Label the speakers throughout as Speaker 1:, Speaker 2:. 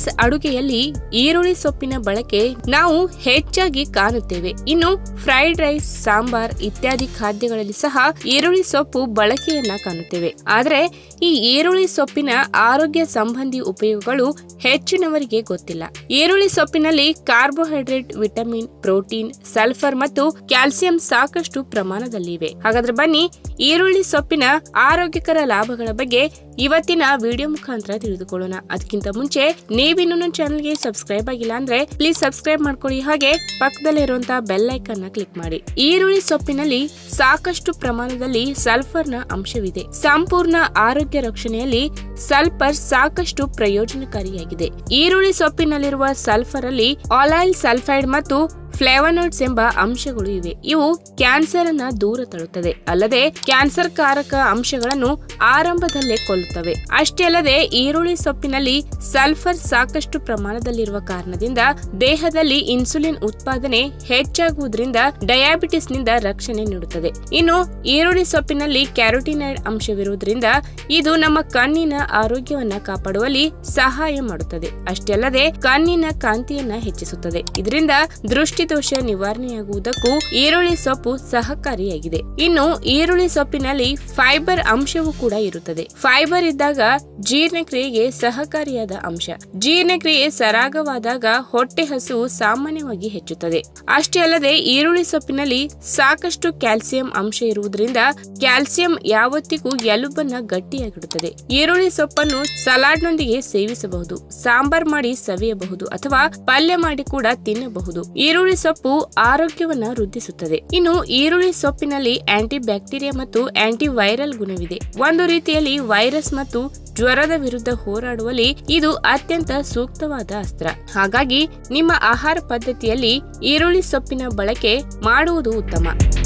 Speaker 1: noodles ಅಡುಗೆಯಲ್ಲಿ ಈರುಳ್ಳಿ ಸೊಪ್ಪಿನ ಬಳಕೆ ನಾವು ಹೆಚ್ಚಾಗಿ ಕಾಣುತ್ತೇವೆ ಇನ್ನು ಫ್ರೈಡ್ ರೈಸ್ ಸಾಂಬಾರ್ ಇತ್ಯಾದಿ ಖಾದ್ಯಗಳಲ್ಲಿ ಸಹ ಈರುಳ್ಳಿ ಸೊಪ್ಪು ಬಳಕೆಯನ್ನ ಕಾಣುತ್ತೇವೆ ಆದರೆ ಈ ಈರುಳ್ಳಿ ಸೊಪ್ಪಿನ ಆರೋಗ್ಯ ಸಂಬಂಧಿ ಉಪಯೋಗಗಳು ಹೆಚ್ಚಿನವರಿಗೆ ಗೊತ್ತಿಲ್ಲ ಈರುಳ್ಳಿ ಸೊಪ್ಪಿನಲ್ಲಿ ಕಾರ್ಬೋಹೈಡ್ರೇಟ್ ವಿಟಮಿನ್ ಪ್ರೋಟೀನ್ ಸಲ್ಫರ್ ಮತ್ತು ಕ್ಯಾಲ್ಸಿಯಂ ಸಾಕಷ್ಟು ಪ್ರಮಾಣದಲ್ಲಿವೆ ಹಾಗಾದ್ರೆ ಬನ್ನಿ ಈರುಳ್ಳಿ ಸೊಪ್ಪಿನ ಆರೋಗ್ಯಕರ ಲಾಭಗಳ ಬಗ್ಗೆ ಇವತ್ತಿನ ವಿಡಿಯೋ ಮುಖಾಂತರ ತಿಳಿದುಕೊಳ್ಳೋಣ ಅದಕ್ಕಿಂತ ಮುಂಚೆ ನೀವಿನ್ನು ನನ್ನ ಚಾನಲ್ಗೆ ಸಬ್ಸ್ಕ್ರೈಬ್ ಆಗಿಲ್ಲ ಅಂದ್ರೆ ಪ್ಲೀಸ್ ಸಬ್ಸ್ಕ್ರೈಬ್ ಮಾಡ್ಕೊಳ್ಳಿ ಹಾಗೆ ಪಕ್ಕದಲ್ಲಿರುವಂತಹ ಬೆಲ್ ಐಕನ್ ನ ಕ್ಲಿಕ್ ಮಾಡಿ ಈರುಳ್ಳಿ ಸೊಪ್ಪಿನಲ್ಲಿ ಸಾಕಷ್ಟು ಪ್ರಮಾಣದಲ್ಲಿ ಸಲ್ಫರ್ನ ಅಂಶವಿದೆ ಸಂಪೂರ್ಣ ಆರೋಗ್ಯ ರಕ್ಷಣೆಯಲ್ಲಿ ಸಲ್ಫರ್ ಸಾಕಷ್ಟು ಪ್ರಯೋಜನಕಾರಿಯಾಗಿದೆ ಈರುಳ್ಳಿ ಸೊಪ್ಪಿನಲ್ಲಿರುವ ಸಲ್ಫರ್ ಅಲ್ಲಿ ಆಲೈಲ್ ಸಲ್ಫೈಡ್ ಮತ್ತು ಫ್ಲೇವನಾಯ್ಡ್ಸ್ ಎಂಬ ಅಂಶಗಳು ಇವೆ ಇವು ಕ್ಯಾನ್ಸರ್ ಅನ್ನ ದೂರ ತಳ್ಳುತ್ತದೆ ಅಲ್ಲದೆ ಕ್ಯಾನ್ಸರ್ ಕಾರಕ ಅಂಶಗಳನ್ನು ಆರಂಭದಲ್ಲೇ ಕೊಲ್ಲುತ್ತವೆ ಅಷ್ಟೇ ಅಲ್ಲದೆ ಈರುಳ್ಳಿ ಸೊಪ್ಪಿನಲ್ಲಿ ಸಲ್ಫರ್ ಸಾಕಷ್ಟು ಪ್ರಮಾಣದಲ್ಲಿರುವ ಕಾರಣದಿಂದ ದೇಹದಲ್ಲಿ ಇನ್ಸುಲಿನ್ ಉತ್ಪಾದನೆ ಹೆಚ್ಚಾಗುವುದರಿಂದ ಡಯಾಬಿಟಿಸ್ ನಿಂದ ರಕ್ಷಣೆ ನೀಡುತ್ತದೆ ಇನ್ನು ಈರುಳ್ಳಿ ಸೊಪ್ಪಿನಲ್ಲಿ ಕ್ಯಾರೋಟಿನೈಡ್ ಅಂಶವಿರುವುದರಿಂದ ಇದು ನಮ್ಮ ಕಣ್ಣಿನ ಆರೋಗ್ಯವನ್ನ ಕಾಪಾಡುವಲ್ಲಿ ಸಹಾಯ ಮಾಡುತ್ತದೆ ಅಷ್ಟೇ ಅಲ್ಲದೆ ಕಣ್ಣಿನ ಕಾಂತಿಯನ್ನ ಹೆಚ್ಚಿಸುತ್ತದೆ ಇದರಿಂದ ದೃಷ್ಟಿದೋಷ ನಿವಾರಣೆಯಾಗುವುದಕ್ಕೂ ಈರುಳ್ಳಿ ಸೊಪ್ಪು ಸಹಕಾರಿಯಾಗಿದೆ ಇನ್ನು ಈರುಳ್ಳಿ ಸೊಪ್ಪಿನಲ್ಲಿ ಫೈಬರ್ ಅಂಶವೂ ಕೂಡ ಇರುತ್ತದೆ ಫೈಬರ್ ಇದ್ದಾಗ ಜೀರ್ಣಕ್ರಿಯೆಗೆ ಸಹಕಾರಿಯಾದ ಅಂಶ ಜೀರ್ಣಕ್ರಿಯೆ ಸರಾಗವಾದಾಗ ಹೊಟ್ಟೆ ಹಸುವು ಸಾಮಾನ್ಯವಾಗಿ ಹೆಚ್ಚುತ್ತದೆ ಅಷ್ಟೇ ಅಲ್ಲದೆ ಈರುಳ್ಳಿ ಸೊಪ್ಪಿನಲ್ಲಿ ಸಾಕಷ್ಟು ಕ್ಯಾಲ್ಸಿಯಂ ಅಂಶ ಇರುವುದರಿಂದ ಕ್ಯಾಲ್ಸಿಯಂ ಯಾವತ್ತಿಗೂ ಎಲುಬನ್ನ ಗಟ್ಟಿಯಾಗಿಡುತ್ತದೆ ಈರುಳ್ಳಿ ಸೊಪ್ಪನ್ನು ಸಲಾಡ್ನೊಂದಿಗೆ ಸೇವಿಸಬಹುದು ಸಾಂಬಾರ್ ಮಾಡಿ ಸವಿಯಬಹುದು ಅಥವಾ ಪಲ್ಯ ಮಾಡಿ ಕೂಡ ತಿನ್ನಬಹುದು ಈರುಳ್ಳಿ ಸೊಪ್ಪು ಆರೋಗ್ಯವನ್ನ ವೃದ್ಧಿಸುತ್ತದೆ ಇನ್ನು ಈರುಳ್ಳಿ ಸೊಪ್ಪಿನಲ್ಲಿ ಆಂಟಿ ಬ್ಯಾಕ್ಟೀರಿಯಾ ಮತ್ತು ಆಂಟಿ ವೈರಲ್ ಗುಣವಿದೆ ಒಂದು ರೀತಿಯಲ್ಲಿ ವೈರಸ್ ಮತ್ತು ಜ್ವರದ ವಿರುದ್ಧ ಹೋರಾಡುವಲ್ಲಿ ಇದು ಅತ್ಯಂತ ಸೂಕ್ತವಾದ ಅಸ್ತ್ರ ಹಾಗಾಗಿ ನಿಮ್ಮ ಆಹಾರ ಪದ್ಧತಿಯಲ್ಲಿ ಈರುಳ್ಳಿ ಸೊಪ್ಪಿನ ಬಳಕೆ ಮಾಡುವುದು ಉತ್ತಮ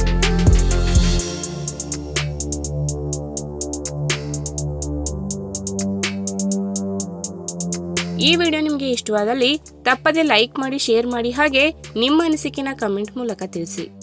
Speaker 1: ಈ ವಿಡಿಯೋ ನಿಮಗೆ ಇಷ್ಟವಾದಲ್ಲಿ ತಪ್ಪದೆ ಲೈಕ್ ಮಾಡಿ ಶೇರ್ ಮಾಡಿ ಹಾಗೆ ನಿಮ್ಮ ಅನಿಸಿಕೆನ ಕಮೆಂಟ್ ಮೂಲಕ ತಿಳಿಸಿ